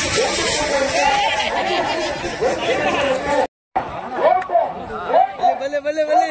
ಬಲ್ಲೆ ಬಲ್ಲೆ ಬಲ್ಲೆ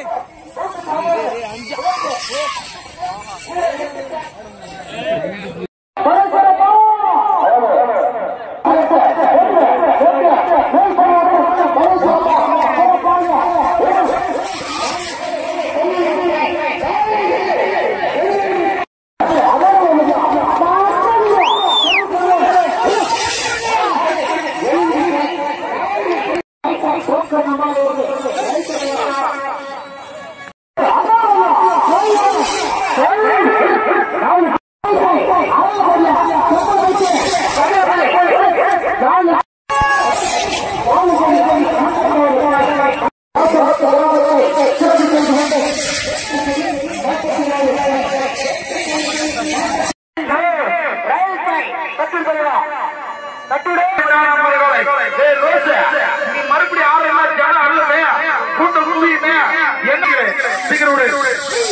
நீ மறுபடியும் ஆறு ஜனம் அல்லவே கூட்டம் கும்பியுமே என்ன சீக்கிரம் விடு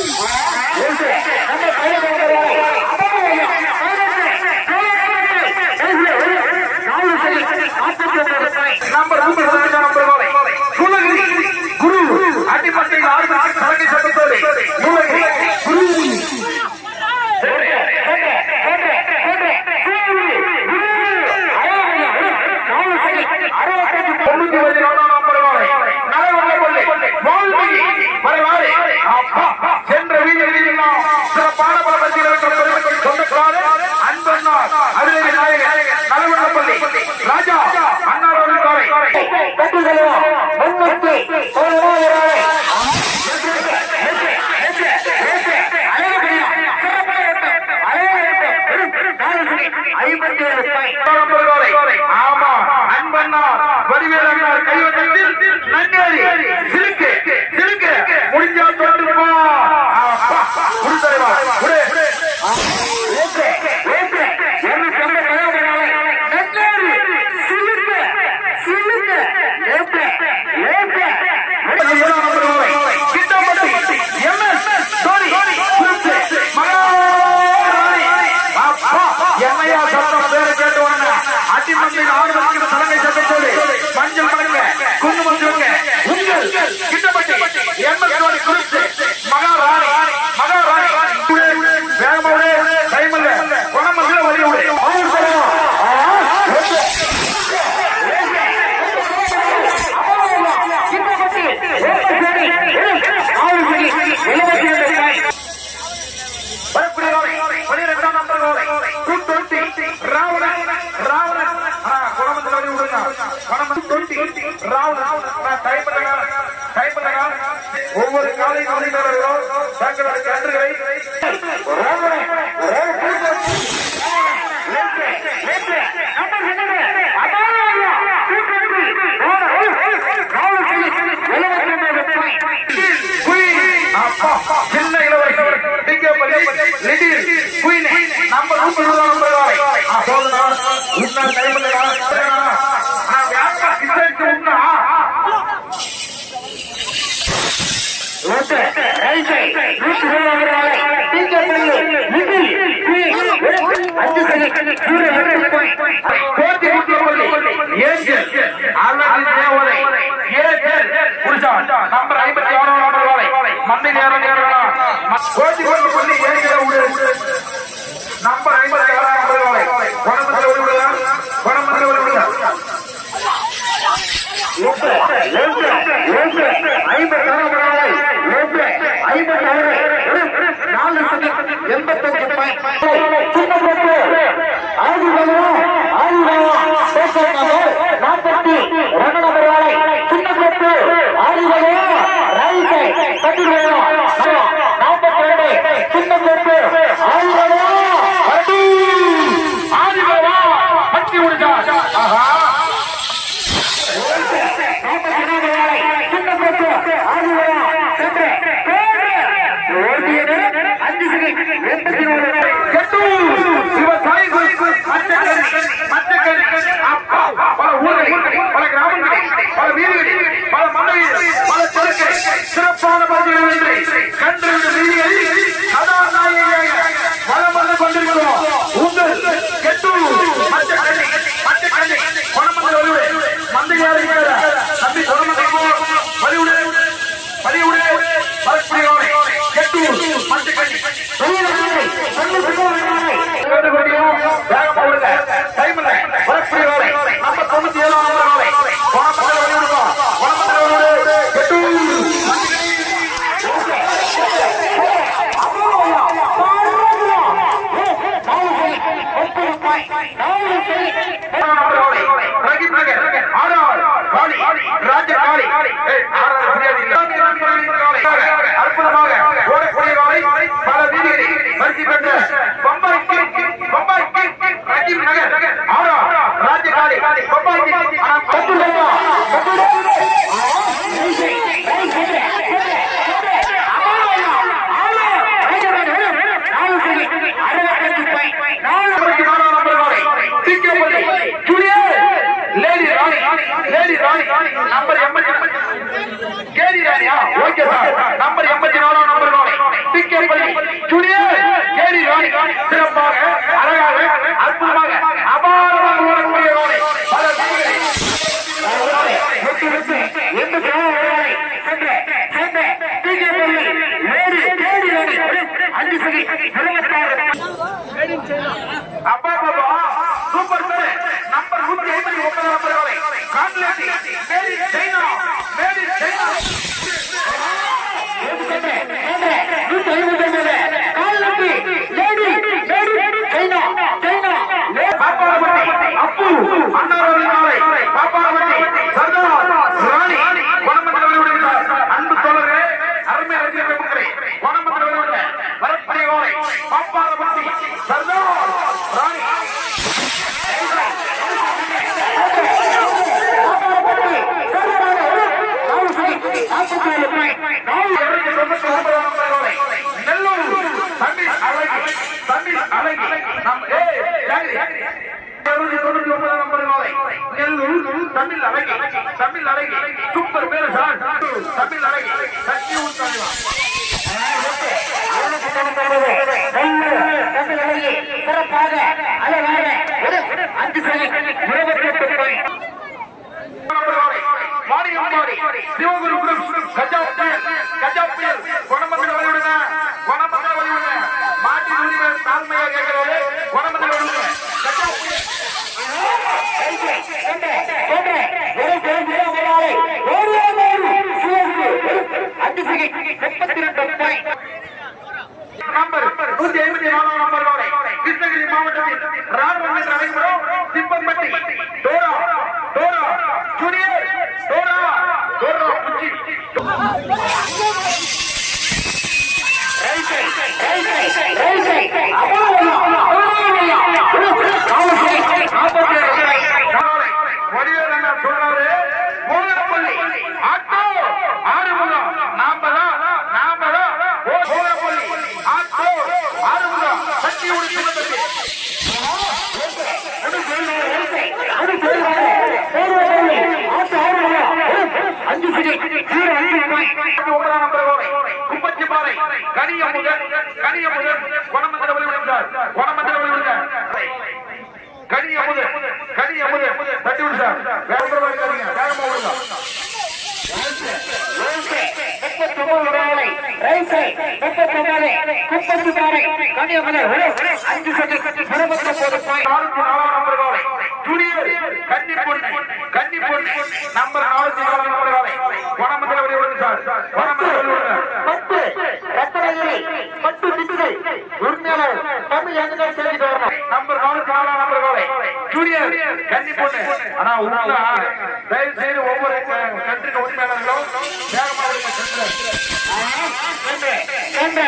நம்பர் நம்பர் நம்பர் குரு அடிப்பட்டை ஆறு தலைமை சட்டத்தோடு குரு தொண்ணூத்தி பதினொன்றாம் நம்பர் வாழை நலவல்ல கொள்ளை வாழ்வி வரலாறு அப்பா சென்ற வீதிகளில் சிறப்பான பல பத்திரிகை சொந்தக்கார அன்பண்ணார் அதிரடி நாயகர் நலவல்ல கொள்ளை ராஜா அண்ணாரோட காரை ஆமா அன்பண்ணார் வடிவேல் அண்ணார் கைவட்டத்தில் நன்னேறி சிலுக்கு சிலுக்கு முடிஞ்சா தொட்டு போ அப்பா, குடு தலைவா, குடு. கிட்டப்பட்டு MS தோனி, குறிப்பு, மகாராணி. அப்பா, என்னையா சத்தம் பேரை கேட்டு உடனே அடிமண்ணில் ஆறு மணிக்கு தலைமை சட்டத்தோடு மஞ்சள் மடங்க குங்குமம் சிவங்க உங்கள் கிட்டப்பட்டு எம்எஸ் தோனி குறித்து மகாராணி மகாராணி வேகமா விடு டைம் இல்ல குணம் இல்ல வழி விடு அவங்க சொல்லுவோம் ஒவ்வொரு காலை நோடினர்களும் தங்களது கன்றுகளை சின்ன இளவரசர் டிகேபதி லிடில் குயின் நம்பர் நூத்தி இருபதாம் நம்பர் வாய் ஆ சொல்லுடா இன்னும் டைம் இல்லடா நான் யாரா கிட்ட உண்டா கோட்டி குட்டியப்பள்ளி ஏஞ்சல் அழகு தேவதை ஏஞ்சல் புருஷா நம்பர் ஐம்பத்தி ஆறாம் நம்பர் வாழை மந்தை நேரம் நேரம் கோட்டி குட்டியப்பள்ளி ஏஞ்சல் விடு நம்பர் ஐம்பத்தி ஆறாம் நம்பர் வாழை குணமத்தில் விடு விடலாம் குணமத்தில் விடு விடலாம் ஆதிபவா பட்டி விடுதா ஆஹா கெட்டு விவசாயி மச்சக்கறி மச்சக்கறி அப்பா பல ஊர்களில் பப்பாக்கி ஆனா பத்து ரூபா நாற்பத்தி நாலாம் நம்பர் காலை திக்கப்பள்ளி ஜூலியர் lady Rani lady Rani number எண்பத்தி கேடி ராணியா ஓகே சார் நம்பர் எண்பத்தி நாலாம் நம்பர் காலை திக்கப்பள்ளி ஜூலியர் கேடி ராணி சிறப்பாக அழகாக அற்புதமாக அபாரமாக ஓடக்கூடிய காலை பல வீரர்களை வெற்றி வெற்றி எந்த சேவை சென்ற சென்ற திக்கப்பள்ளி லேடி கேடி ராணி அஞ்சு சரி இருபத்தாறு அப்பா பாபா சூப்பர் சார் நம்பர் நூத்தி ஐம்பத்தி ஒன்பது நம்பர் வரை கான்லேட்டி மேரி சைனா மேரி சைனா அப்பு அண்ணாரோடு நாளை பாப்பாரப்பட்டி சர்தார் ராணி குணமந்தவரை விடுகிறார் அன்பு தோழர்களே அருமை ரசிகர் பெருமக்களே குணமந்தவரை விடுங்க வரக்கூடிய கோலை பாப்பாரப்பட்டி சர்தார் ராணி நெல்லூர் தண்ணி அழகி தண்ணி அழகி நம் ஏய் ஜாகிரி இருநூத்தி தொண்ணூத்தி ஒன்பதாம் நம்பர் நாளை நெல்லூர் தமிழ் அழகி தமிழ் அழகி சூப்பர் பேரு சார் தமிழ் அழகி சக்தி ஊத்தாங்க சிறப்பாக அழகாக ஒரு அஞ்சு சரி இருபத்தி எட்டு பாயிண்ட் வாணியம்பாடி சிவகுருபுரம் கஜா புயல் கஜா புயல் குணமந்திர வழிவிடுங்க குணமந்திர வழிவிடுங்க மாட்டின் உரிமை தாழ்மையா கேட்கிறாரு குணமந்திர வழிவிடுங்க கஜா புயல் நம்பர் நூத்தி ஐம்பத்தி நாலாம் நம்பர் வாழை கிருஷ்ணகிரி மாவட்டத்தில் ராணுவம் என்று அழைக்கிறோம் Thippampatti Dora Dora junior Dora Dora குச்சி நாளை வடிவேல் அண்ணா சொல்றாரு மோகனப்பள்ளி ஆட்டோ ஆறுமுகம் நாம தான் நாம தான் மோகனப்பள்ளி ஆட்டோ ஆறுமுகம் சக்தி உடுத்தி அஞ்சு சரி ஜீரோ அஞ்சு பாயிண்ட் ஒன்பதாம் நம்பர் கோவை குப்பச்சி பாறை கனிய முதல் கனிய முதல் குணமந்திர வழி விடுந்தார் குணமந்திர வழி விடுங்க கனிய முதல் கனிய முதல் தட்டி விடு சார் வேகமா விடுங்க வேகமா விடுங்க நானூத்தி நாலாம் நம்பர் காலை ஜூனியர் கன்னி பொண்ணு கன்னி பொண்ணு நம்பர் நானூத்தி நாலாம் நம்பர் காலை குணமந்திர வழி விடுங்க சார் குணமந்திர வழி விடுங்க பத்து ரத்தனகிரி பத்து திட்டுகள் உரிமையாளர் தமிழ் எங்க செய்திட்டு வரணும் நம்பர் நானூத்தி நாலாம் நம்பர் காலை ஜூனியர் கன்னி பொண்ணு ஆனா உண்மை தயவு செய்து ஒவ்வொரு கண்ட்ரிக்கு உரிமையாளர்களும் வேகமா விடுங்க சென்று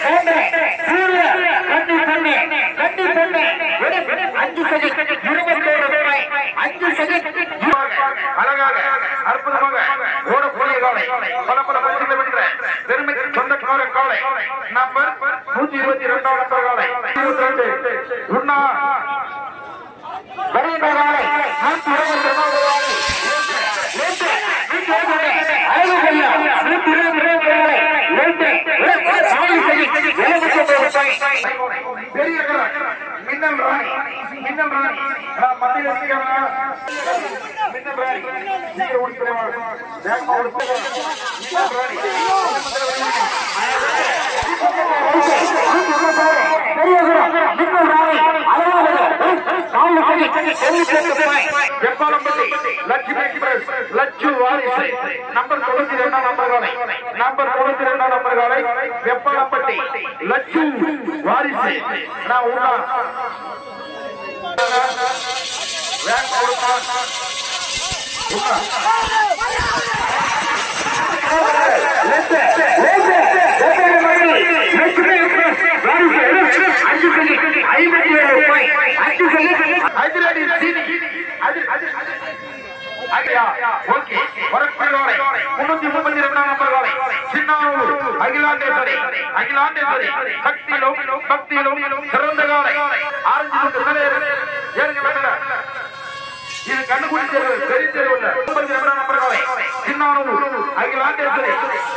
அஞ்சு செகண்ட் இருபத்தோரு ரூபாய் அஞ்சு செகண்ட் அழகாக அற்புதமாக ஓடக்கூடிய காலை பல பல பரிசுகளை வென்ற பெருமைக்கு சொந்தக்கார காலை நம்பர் நூத்தி இருபத்தி இரண்டாம் நம்பர் காலை இருபத்தி ரெண்டு உண்ணா வருகின்ற நாளை நூத்தி இருபத்தி ஒன்பது ரூபாய் நேற்று நூத்தி இருபது அழகு கொய்யா நூத்தி இருபது ரூபாய் நேற்று நாலு செகண்ட் எழுபத்தி ஒன்பது ரூபாய் பெரிய கடை மின்னல் ராணி மின்னல் ராணி நான் மத்தியில் இருக்கிறேன் மின்னல் ராணி சீக்கிரம் ஓடிக்கிறேன் வேகமா ஓடிக்கிறேன் மின்னல் ராணி வெப்பாளம்பட்டி லட்சுமி எக்ஸ்பிரஸ் லட்சு வாரிசு நம்பர் தொண்ணூத்தி ரெண்டாம் நம்பர் காலை நம்பர் தொண்ணூத்தி ரெண்டாம் நம்பர் காலை வெப்பாளம்பட்டி லட்சு வாரிசு நான் உண்ணா வேகமா ஓடுமா? உண்ணா. அதிரடி சீனி அதிர்- அதிர்- இல்லையா ஓகே வரக்கூடிய வாழை முன்னூத்தி முப்பத்தி ரெண்டாம் நம்பர் வாழை சின்னாவூர் அகிலாண்டேஸ்வரி அகிலாண்டேஸ்வரி சக்தியிலும் பக்தியிலும் சிறந்த காலை ஆரஞ்சு முட்டு தலைவர் ஏறுங்க மேல இது கண்ணுக்குடி தெருவு பெரிய தெருவுல முப்பத்தி ரெண்டாம் நம்பர் காலை சின்னானூர் அகிலாண்டேஸ்வரி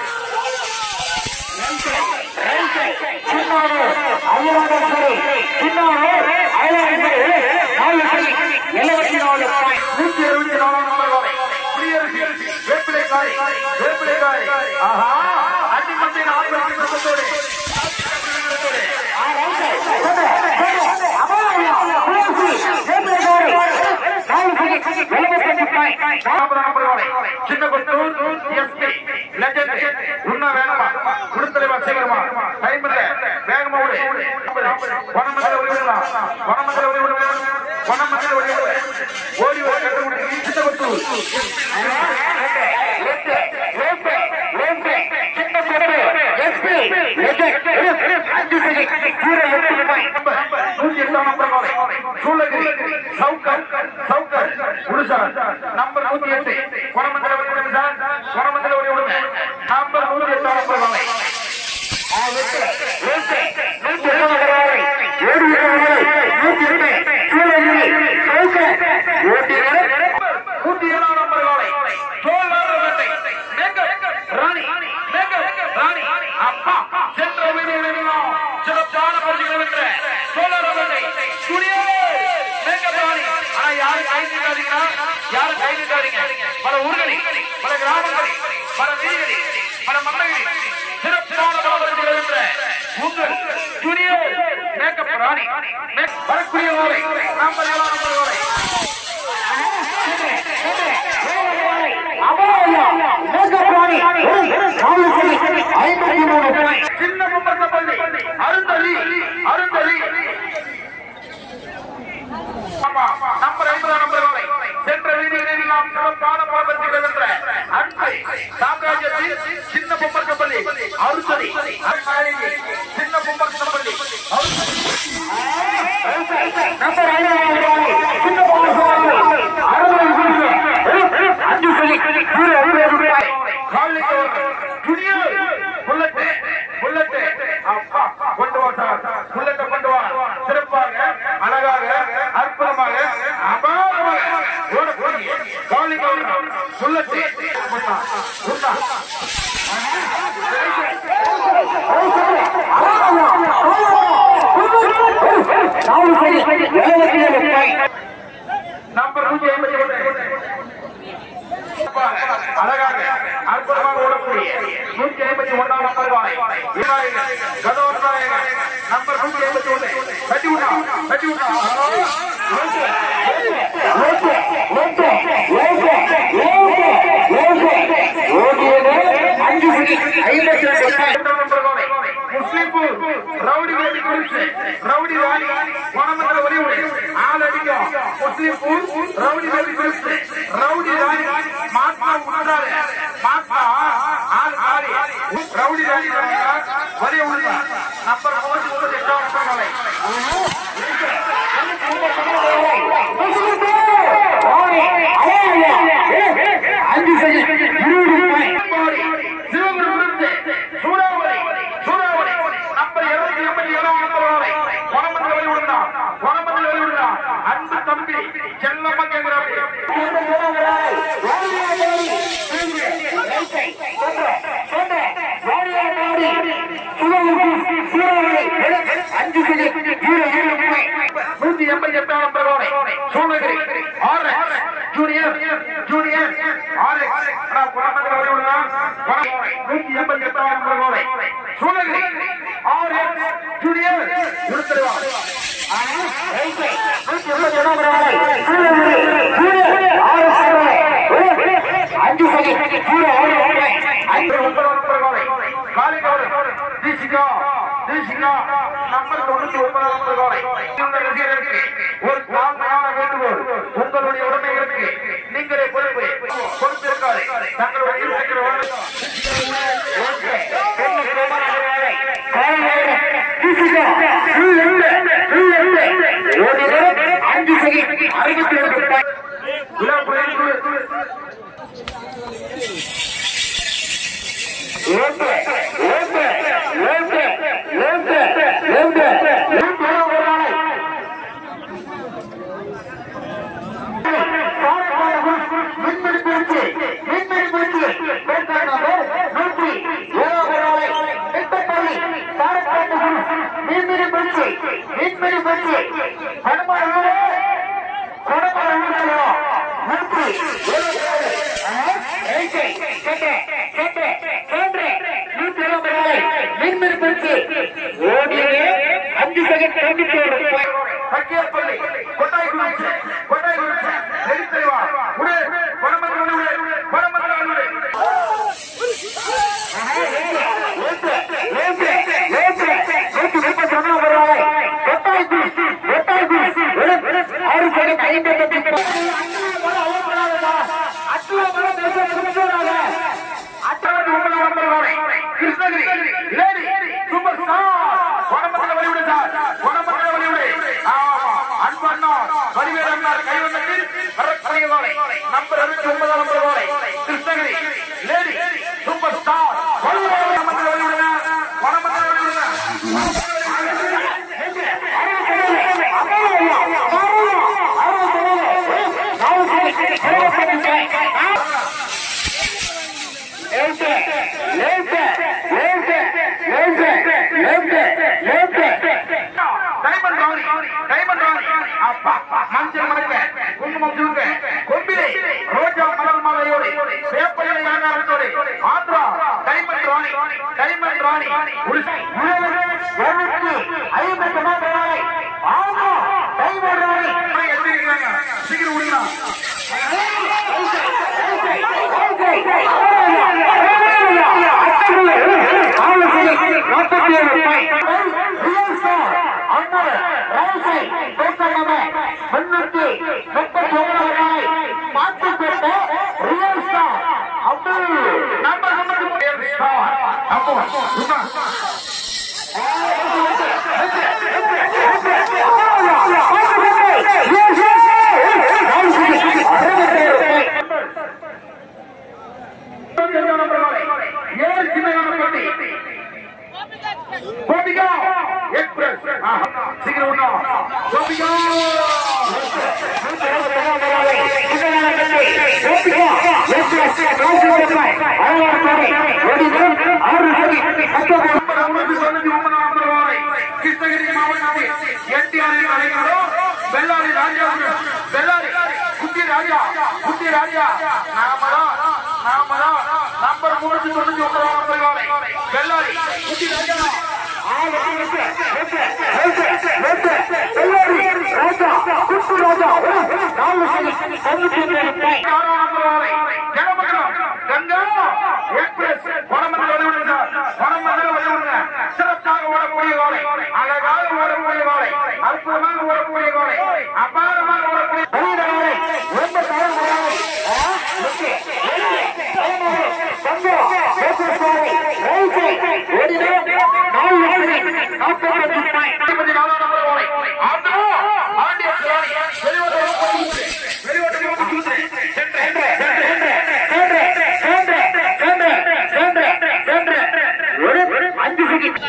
சின்னோடு ஐயாண்டேஸ்வரி சின்னோடு ஐயாண்டேஸ்வரி நாலு சரி எழுபத்தி நாலு பாயிண்ட் நூத்தி அறுபத்தி நாலாம் நம்பர் காலை குடியரசு வேப்பிலை காய் வேப்பிலை காய் ஆஹா அடிமத்தின் ஆத்மத்தின் குடும்பத்தோடு சின்னபுத்தூர் எஸ்பி லெஜெண்ட் உன்ன வேகமா குடுத்தலைவா சீக்கிரமா டைம் இல்ல வேகமா ஓடு வனமங்கல ஒளிவிடலாம் வனமங்கல ஒளிவிடலாம் வனமங்கல ஒளிவிடலாம் ஓடி வர கட்டு முடிச்சு சின்னபுத்தூர் நூத்தி எட்டாம் நம்பர் காலை சூளகிரி சவுக்கர் சவுக்கர் உடுசா நம்பர் நூத்தி எட்டு குணமங்கல ஒளி விடுங்க சார் குணமங்கல ஒளி விடுங்க நம்பர் நூத்தி எட்டாம் நம்பர் காலை நூத்தி ஏழாம் நம்பர் காலை தோல் வேட்டை மேக்கப் ராணி மேக்கப் ராணி அப்பா சென்ற வீடுகளிலும் சிறப்பான பரிசுகள் வென்ற சோழர் வேட்டை துணியே மேக்கப் ராணி ஆனா யாரும் கை நீட்டாதீங்கன்னா யாரும் கை நீட்டாதீங்க பல ஊர்களில் பல கிராமங்களில் பல வீடுகளில் பல மன்னர்களில் சிறப்பான பல பரிசுகள் வென்ற உங்கள் துணியே மேக்கப் ராணி மேக்- வரக்கூடிய ஓலை நம்பர் ஏழாம் நம்பர் ஓலை ஐம்பத்தி மூணு பாயிண்ட் சின்ன கும்பகப்பள்ளி அருந்ததி அருந்ததி ஆமா நம்பர் ஐம்பதாம் நம்பர் வரை சென்ற வீதிகளில் நாம் சிறப்பான பாபத்தில் என்ற அன்பை சாம்ராஜ்யத்தில் சின்ன பொம்மர்கப்பள்ளி அருந்ததி அருந்தாயகி, சின்ன பொம்மர்கப்பள்ளி அருந்ததி நம்பர் ஐநூறு சின்ன பாலசுவாமி அறுபது நிமிஷம் அஞ்சு சொல்லி கீழே ஐம்பது ரூபாய் காலிக்கோர் துணியா புல்லட்டு புல்லட்டு அப்பா கொண்டு வா சார் புல்லட்டை கொண்டு வா சிறப்பாக அழகாக அற்புதமாக அபாரமாக ஓடக்கூடிய காலிக்கோர் புல்லட்டு உண்டா, உண்டா. நாலு சொல்லி எழுபத்தி ஏழு பாயிண்ட் நம்பர் நூத்தி ஐம்பத்தி ஒன்று அழகாக அற்புதமாக ஓடக்கூடிய நூத்தி ஐம்பத்தி ஒன்றாம் நம்பர் வாய் விநாயகர் கதோநாயகர் நம்பர் நூத்தி ஐம்பத்தி ஒன்று கட்டி விட்டா கட்டி விட்டா அஞ்சு சொல்லி ஐம்பத்தி ரெண்டு முஸ்லிம்பூர் ரவுடி வேட்டி குறிச்சு ரவுடி வாணி பணமந்திர ஒளிவுரை ஆள் அடிக்கும் முஸ்லிம்பூர் ரவுடி வேட்டி குறிச்சு ரவுடி ராணி மாத்மா உணர்ந்தாரு மாத்மா ஆள் ஆடி ரவுடி ராணி வரி உள்ள நம்பர் நூற்றி முப்பத்தி எட்டாம் நம்பர் வரை அஞ்சு சொல்லி இருபது பாயிண்ட் மாறி சிவகுரு சூறாவளி சூறாவளி நம்பர் இருநூத்தி எண்பத்தி ஏழாம் நம்பர் வரை வனமந்திர வழி விடுந்தா வனமந்திர வழி விடுந்தா அன்பு தம்பி செல்லம்மா கேட்கிறாரு அஞ்சு சொல்லி கீழே ஏழு பாயிண்ட் நூத்தி எண்பத்தி எட்டாம் நம்பர் வரை Shoolagiri R junior junior R வனமந்திர வழி விடுந்தா நூத்தி எண்பத்தி எட்டாம் நம்பர் வரை சூளகிரி ஆர் ஜூனியர் இருத்தருவா அஞ்சு சொல்லி கீழே ஏழு பாயிண்ட் ஐந்து ஒன்பது நம்பர் வரை காலிகோடு தீசிகா தீசிகா நம்பர் தொண்ணூத்தி ஒன்பதாம் நம்பர் வரை இந்த ரசிகர்களுக்கு ஒரு தாழ்மையான வேண்டுகோள் உங்களுடைய உடைமைகளுக்கு நீங்களே பொறுப்பு பொறுப்பிருக்காது தங்களுடைய இருக்கிற அஞ்சு சொல்லி அறுபத்தி ரெண்டு பாயிண்ட் விழா சென்று சென்று சென்று நூற்றி இருபது ரூபாய் மீன்மீன் பிடிச்சு ஓடியது அஞ்சு செகண்ட் தொண்ணூத்தி ஒரு ரூபாய் பக்கியப்பள்ளி கொட்டாய் குறிச்சி கொட்டாய் குறிச்சி நெடுத்தறிவா உடே வனமந்திர உடே வனமந்திர உடே அட்டாவது உங்களை நம்பர் வாழை கிருஷ்ணகிரி லேடி சூப்பர் ஸ்டார் வனமந்திர வழிவிடு சார் வனமந்திர வழிவிடு ஆமா அன்பண்ணா வடிவேல் அண்ணார் கைவண்ணத்தில் வரக்கூடிய வாழை நம்பர் அறுபத்தி ஒன்பதாம் நம்பர் வாழை கிருஷ்ணகிரி லேடி சூப்பர் ஸ்டார் வனமந்திர வழிவிடுங்க வனமந்திர வழிவிடுங்க டைமண்ட் ராணி டைமண்ட் ராணி அப்பா மஞ்சள் மணக்க குங்குமம் சுருக்க கொம்பிலை ரோஜா மலர் மாலையோடு வேப்பையிலை அலங்காரத்தோடு ஆந்திரா டைமண்ட் ராணி டைமண்ட் ராணி உடுசை எப்படி இருக்கிறாங்க சீக்கிரம் விடுங்க நம்பர் நம்பர் அப்போ சும்மா ஏழு சின்ன போட்டி கோபிகா எக்ஸ்பிரஸ் சீக்கிரம் விட்டோம் கோபிகா கிருஷ்ணகிரி மாவட்டத்தில் என்டிஆர் அழைக்கிறோம் பெல்லாரி ராஜா பெல்லாரி குட்டி ராஜா குட்டி ராஜா நாமதான் நாமதான் நம்பர் மூணு தொண்ணூத்தி ஒன்பதாம் நம்பர் வாழை பெல்லாரி குட்டி ராஜா ஆறாம் நம்பர் வாழை ஜனமகனம் கங்கா எக்ஸ்பிரஸ் வனமந்திர வழிவிடுங்க வனமந்திர வழிவிடுங்க சிறப்பாக ஓடக்கூடிய வாழை அழகாக ஓடக்கூடிய வாழை அற்புதமாக ஓடக்கூடிய வாழை அபாரமாக ஓடக்கூடிய ஐம்பத்தி நாலாம் நம்பர் வாழை ஆண்டோ ஆண்டிய சிவானி வெளிவட்டம் வெளிவட்டம் சென்று அஞ்சு செகண்ட்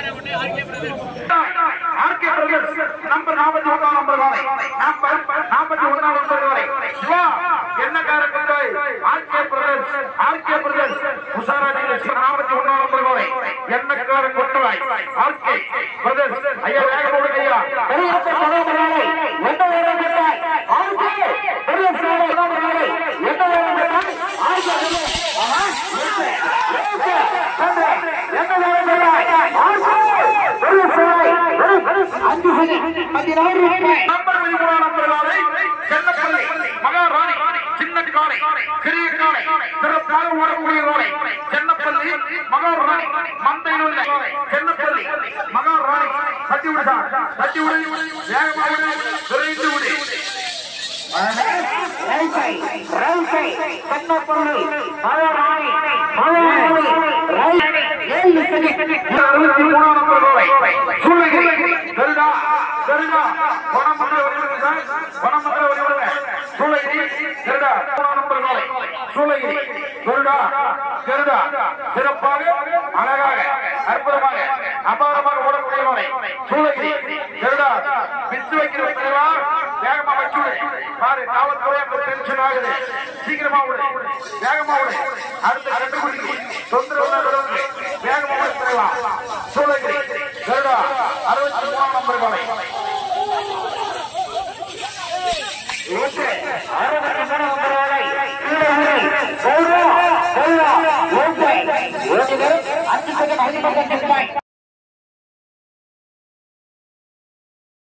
ஆர்கே பிரதர்ஸ் நம்பர் நாற்பத்தி ஒன்றாம் நம்பர் வரை நம்பர் நாற்பத்தி ஒன்றாம் நம்பர் வரை சிவா என்ன காரக்குண்டாய் ஆர்கே பிரதர்ஸ் ஆர்கே பிரதர்ஸ் உஷாரா டீலர்ஸ் நாற்பத்தி ஒன்றாம் நம்பர் வரை என்ன காரன் கொட்டவாய் ஆர்கே பிரதர்ஸ் ஐயா வேக போடுங்க ஐயா பெரியப்ப தலைவராலே எந்த ஊரம் கேட்டால் ஆளுக்கு பெரிய தலைவராலே எந்த ஊரம் கேட்டால் ஆளுக்கு அதிலே. ஆஹா, ஏசு, ஏசு, சென்று, எந்த ஊரம் கேட்டால் ஆளுக்கு பெரிய சேவை. வெறும், வெறும் அஞ்சு செகண்ட் பதினாறு ரூபாய் நம்பர் பதிமூணாம் நம்பர் காலை சென்னப்பள்ளி மகாராணி சின்ன காலை சிறிய காலை சிறப்பாக ஓடக்கூடிய காலை சென்னப்பள்ளி மகாராணி மந்தையில் உள்ள சென்னப்பள்ளி மகாராணி தட்டி விடுதா தட்டி விடு வேகமாக விடு விரைந்து விடு ரைசை, ரைசை, சென்னப்பள்ளி, மலையாளி, மலையாளி, ரை- ஏழு செகண்ட் அறுபத்தி மூணாம் நம்பர் கோவை சூளகிரி கருடா கருடா வனமந்திர வடிவடுங்க வனமந்திர வடிவடுங்க சூளகிரி கருடா மூணாம் நம்பர் கோவை சூளகிரி கருடா கருடா சிறப்பாக அழகாக அற்புதமாக அபாரமாக ஓடக்கூடிய கோவை சூளகிரி கருடா பிச்சு வைக்கிற தலைவா வேகமா வச்சுடு பாரு காவல்துறை அங்க டென்ஷன் ஆகுது சீக்கிரமா விடு வேகமா விடு அடுத்த கண்டுபிடிக்கு தொந்தரவு தொடர்ந்து வேகமா விடு தலைவா சூளகிரி கருடா அறுபத்தி மூணாம் நம்பர் கோவை அறுபத்தி மூணு நம்பர் வரை கீழே கௌரவா கௌரவா பக்கம்